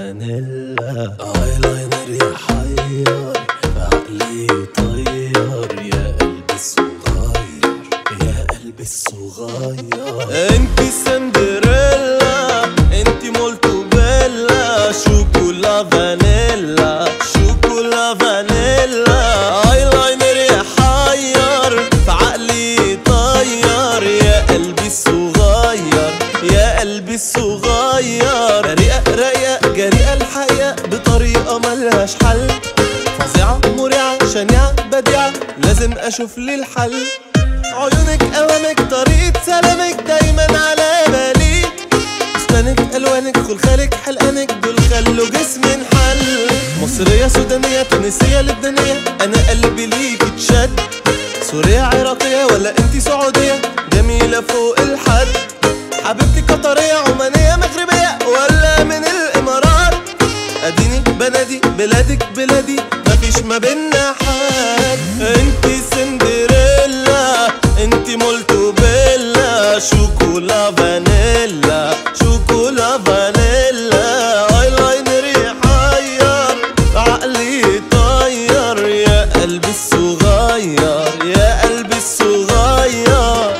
فانيلا ايلاينر يحير عقلي يطير يا قلبي الصغير يا قلبي الصغير انتي سندريلا انتي مولتو بيلا شوكولا فانيلا شوكولا فانيلا ايلاينر يحير في عقلي يطير يا قلبي الصغير يا قلبي الصغير رقيقة رقيقة جريئة الحقيقة بطريقة ملهاش حل فظيعة مريعة شنيعة بديعة لازم اشوف لي الحل عيونك اوامك طريقة سلامك دايما على بالي اسنانك الوانك خلخالك حلقانك دول خلوا جسمي انحل مصرية سودانية تونسية لبنانية انا قلبي ليك اتشد سورية عراقية ولا انتي سعودية جميلة فوق الحد حبيبتي قطرية عمانية مغربية ولا من الامارات اديني بنادي بلادك بلادي مفيش ما بينا حد انتي سندريلا انتي مولتو بيلا شوكولا فانيلا شوكولا فانيلا ايلاينر يحير عقلي يطير يا قلبي الصغير يا قلبي الصغير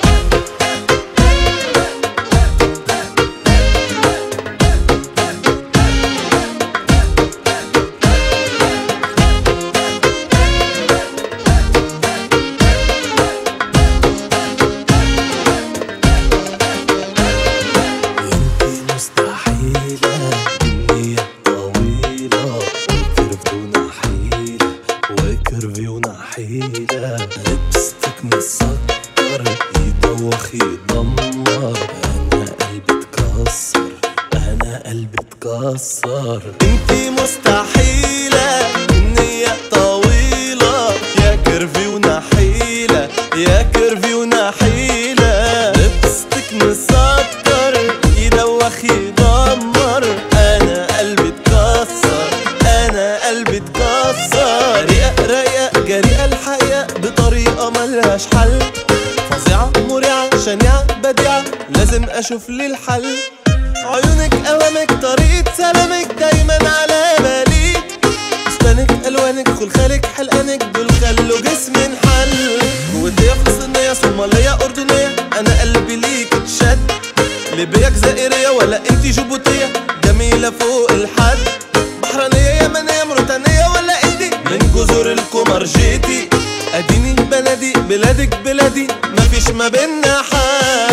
انتي مستحيلة النية طويلة وكيرف ونحيلة وكيرف ونحيلة لبستك مسكر يدوخ يدمر انا قلبي اتكسر انا قلبي اتكسر انتي مستحيلة النية طويلة يا كيرفي ونحيلة يا كيرفي ونحيلة لبستك مسكر يدوخ يدمر انا قلبي اتكسر انا قلبي اتكسر رقيقة رقيقة جريئة الحقيقة بطريقة ملهاش حل فظيعة مريعة شنيعة بديعة لازم اشوف لي الحل عيونك اوامك طريقة سلامك دايما على بالي اسنانك الوانك خلخالك حلقانك دول خلوا جسمي انحل جوتية فلسطينية صومالية اردنية انا قلبي ليك اتشد ليبيا جزائرية ولا انتي جيبوتية جميلة فوق الحد بحرانية يمنية موريتانية ولا انتي من جزر القمر جيتي اديني بلدي بلادك بلادي مفيش ما بينا حد